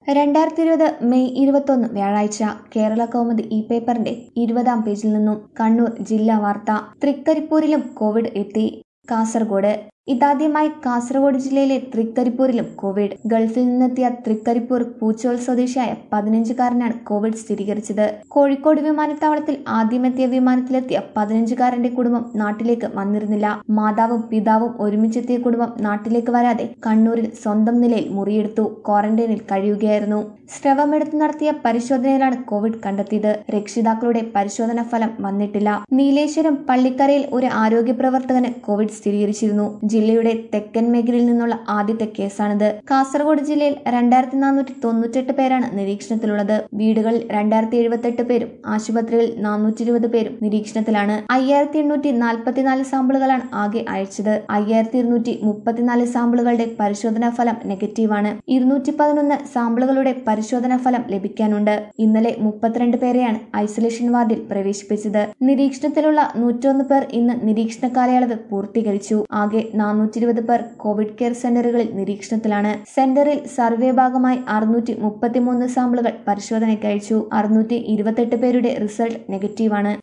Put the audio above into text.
രണ്ടായിരത്തി ഇരുപത് മെയ് ഇരുപത്തൊന്ന് വ്യാഴാഴ്ച കേരള കൗമുദി ഇ പേപ്പറിന്റെ ഇരുപതാം പേജിൽ നിന്നും കണ്ണൂർ ജില്ലാ വാർത്ത തൃക്കരിപ്പൂരിലും കോവിഡ് എത്തി കാസർഗോഡ് ഇതാദ്യമായി കാസർഗോഡ് ജില്ലയിലെ തൃക്കരിപ്പൂരിലും കോവിഡ് ഗൾഫിൽ നിന്നെത്തിയ തൃക്കരിപ്പൂർ പൂച്ചോൾ സ്വദേശിയായ പതിനഞ്ചുകാരനാണ് കോവിഡ് സ്ഥിരീകരിച്ചത് കോഴിക്കോട് വിമാനത്താവളത്തിൽ ആദ്യമെത്തിയ വിമാനത്തിലെത്തിയ പതിനഞ്ചുകാരന്റെ കുടുംബം നാട്ടിലേക്ക് വന്നിരുന്നില്ല മാതാവും പിതാവും ഒരുമിച്ചെത്തിയ കുടുംബം നാട്ടിലേക്ക് വരാതെ കണ്ണൂരിൽ സ്വന്തം നിലയിൽ മുറിയെടുത്തു ക്വാറന്റൈനിൽ കഴിയുകയായിരുന്നു സ്രവമെടുത്ത് നടത്തിയ പരിശോധനയിലാണ് കോവിഡ് കണ്ടെത്തിയത് രക്ഷിതാക്കളുടെ പരിശോധനാ ഫലം വന്നിട്ടില്ല നീലേശ്വരം പള്ളിക്കരയിൽ ഒരു ആരോഗ്യ പ്രവർത്തകന് കോവിഡ് സ്ഥിരീകരിച്ചിരുന്നു ജില്ലയുടെ തെക്കൻ മേഖലയിൽ നിന്നുള്ള ആദ്യത്തെ കേസാണിത് കാസർഗോഡ് ജില്ലയിൽ രണ്ടായിരത്തി നാനൂറ്റി തൊണ്ണൂറ്റെട്ട് പേരാണ് നിരീക്ഷണത്തിലുള്ളത് വീടുകളിൽ രണ്ടായിരത്തി എഴുപത്തെട്ട് പേരും ആശുപത്രികളിൽ നാനൂറ്റി ഇരുപത് പേരും നിരീക്ഷണത്തിലാണ് അയ്യായിരത്തി എണ്ണൂറ്റി നാൽപ്പത്തിനാല് സാമ്പിളുകളാണ് ആകെ അയച്ചത് അയ്യായിരത്തി ഇരുന്നൂറ്റി മുപ്പത്തിനാല് സാമ്പിളുകളുടെ പരിശോധനാ ഫലം നെഗറ്റീവാണ് ഇരുന്നൂറ്റി പതിനൊന്ന് സാമ്പിളുകളുടെ പരിശോധനാ ഫലം ലഭിക്കാനുണ്ട് ഇന്നലെ മുപ്പത്തിരണ്ട് പേരെയാണ് ഐസൊലേഷൻ വാർഡിൽ പ്രവേശിപ്പിച്ചത് നിരീക്ഷണത്തിലുള്ള നൂറ്റൊന്ന് പേർ ഇന്ന് നിരീക്ഷണ കാലയളവ് പൂർത്തീകരിച്ചു ആകെ നാനൂറ്റി ഇരുപത് പേർ കോവിഡ് കെയർ സെന്ററുകളിൽ നിരീക്ഷണത്തിലാണ് സെന്ററിൽ സർവേ ഭാഗമായി അറുന്നൂറ്റി മുപ്പത്തിമൂന്ന് സാമ്പിളുകൾ പരിശോധനയ്ക്ക് അയച്ചു അറുന്നൂറ്റി ഇരുപത്തെട്ട് പേരുടെ റിസൾട്ട് നെഗറ്റീവാണ്